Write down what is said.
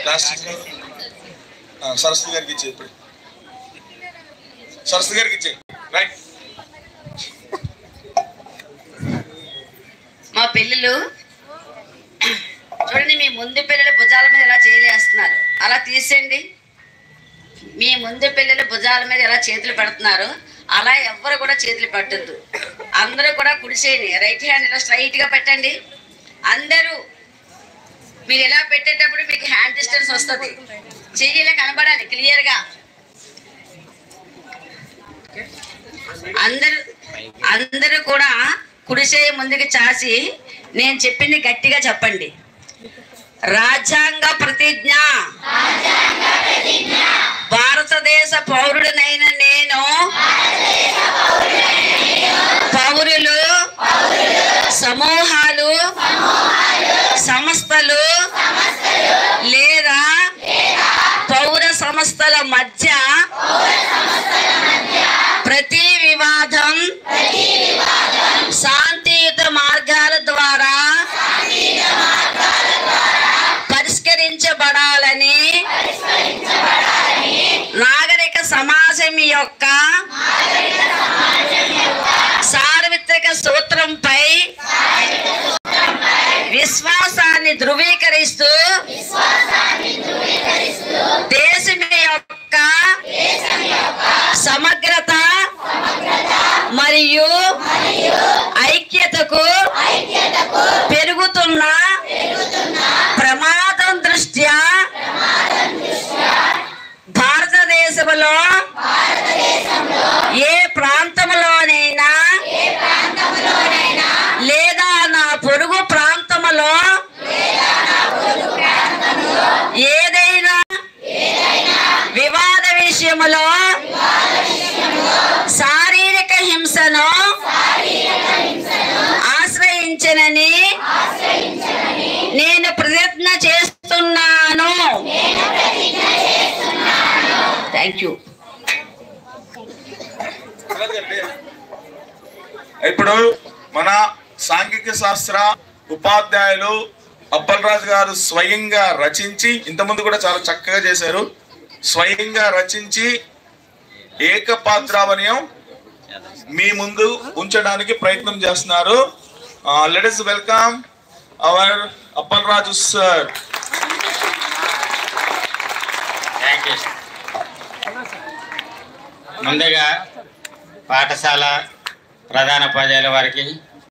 plastic ఆ, సరస్వతి గారికి ఇచ్చే ఇప్పుడు సరస్వతి గారికి ఇచ్చే రైట్ మా పిల్లలు చూడండి మీ ముందు పిల్లలు భుజాల మీద ఎలా చేయలేస్తున్నారు అలా తీసేయండి మీ ముందు పిల్లలు భుజాల మీద ఎలా చేతులు పెడుతున్నారు అలా ఎవ్వరు కూడా చేతులు పెట్టద్దు అందరూ కూడా కుడిసేయండి రైట్ హ్యాండ్ ఇలా స్ట్రైట్ గా పెట్టండి అందరూ మీరు ఇలా పెట్టేటప్పుడు మీకు హ్యాండ్ డిస్టెన్స్ వస్తుంది చెయ్యి ఇలా కనబడాలి క్లియర్ గా అందరూ అందరూ కూడా కుడిసేయ ముందుకు చాసి నేను చెప్పింది గట్టిగా చెప్పండి రాజ్యాంగ ప్రతిజ్ఞ భారతదేశ పౌరుడినైన నేను పౌరులు సమూహాలు సంస్థలు లేదా పౌర సంస్థల మధ్య ప్రతి వివాదం శాంతియుత మార్గాల ద్వారా పరిష్కరించబడాలని నాగరిక సమాజం యొక్క సార్వత్రిక సూత్రంపై విశ్వాసాన్ని ధృవీకరిస్తూ దేశం యొక్క సమగ్రత మరియు ఐక్యతకు పెరుగుతున్న ప్రమాదం దృష్ట్యా భారతదేశంలో ఏ ప్రాంతంలోనైనా లేదా నా పొరుగు ప్రాంతములో ఏదైనా వివాద విషయములో శారీరక హింసను ఆశ్రయించనని నేను ప్రయత్న చేస్తున్నాను థ్యాంక్ యూ ఇప్పుడు మన సాంఘిక శాస్త్ర ఉపాధ్యాయులు అప్పలరాజు గారు స్వయంగా రచించి ఇంతకుముందు కూడా చాలా చక్కగా చేశారు స్వయంగా రచించి ఏకపాత్రావనియం మీ ముందు ఉంచడానికి ప్రయత్నం చేస్తున్నారు let us welcome our Appalaraju sir thank you ముందుగా పాఠశాల ప్రధాన ఉపాధ్యాయుల వారికి